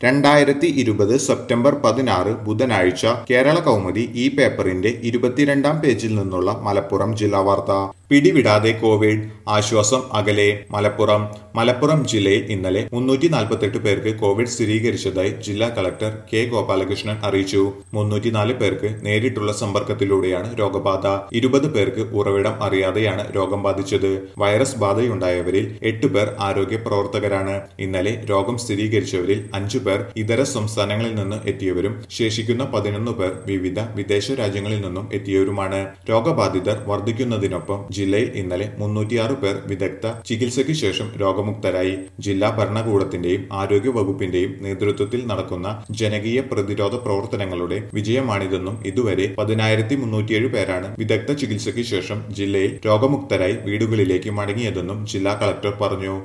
രണ്ടായിരത്തി ഇരുപത് സെപ്റ്റംബർ പതിനാറ് ബുധനാഴ്ച കേരള കൗമുദി ഈ പേപ്പറിന്റെ ഇരുപത്തിരണ്ടാം പേജിൽ നിന്നുള്ള മലപ്പുറം ജില്ലാ വാർത്ത പിടിവിടാതെ കോവിഡ് ആശ്വാസം അകലെ മലപ്പുറം മലപ്പുറം ജില്ലയിൽ ഇന്നലെ മുന്നൂറ്റി നാൽപ്പത്തെട്ട് പേർക്ക് കോവിഡ് സ്ഥിരീകരിച്ചതായി ജില്ലാ കളക്ടർ കെ ഗോപാലകൃഷ്ണൻ അറിയിച്ചു മുന്നൂറ്റിനാല് പേർക്ക് നേരിട്ടുള്ള സമ്പർക്കത്തിലൂടെയാണ് രോഗബാധ ഇരുപത് പേർക്ക് ഉറവിടം അറിയാതെയാണ് രോഗം ബാധിച്ചത് വൈറസ് ബാധയുണ്ടായവരിൽ എട്ട് പേർ ആരോഗ്യ പ്രവർത്തകരാണ് ഇന്നലെ രോഗം സ്ഥിരീകരിച്ചവരിൽ അഞ്ചു പേർ ഇതര സംസ്ഥാനങ്ങളിൽ നിന്ന് എത്തിയവരും ശേഷിക്കുന്ന പതിനൊന്ന് പേർ വിവിധ വിദേശ രാജ്യങ്ങളിൽ നിന്നും എത്തിയവരുമാണ് രോഗബാധിതർ വർദ്ധിക്കുന്നതിനൊപ്പം ജില്ലയിൽ ഇന്നലെ മുന്നൂറ്റിയാറ് പേർ വിദഗ്ധ ചികിത്സയ്ക്ക് ശേഷം രോഗമുക്തരായി ജില്ലാ ഭരണകൂടത്തിന്റെയും ആരോഗ്യ വകുപ്പിന്റെയും നേതൃത്വത്തിൽ നടക്കുന്ന ജനകീയ പ്രതിരോധ പ്രവർത്തനങ്ങളുടെ വിജയമാണിതെന്നും ഇതുവരെ പതിനായിരത്തി മുന്നൂറ്റിയേഴ് പേരാണ് വിദഗ്ധ ചികിത്സയ്ക്ക് ശേഷം ജില്ലയിൽ രോഗമുക്തരായി വീടുകളിലേക്ക് മടങ്ങിയതെന്നും ജില്ലാ കളക്ടർ പറഞ്ഞു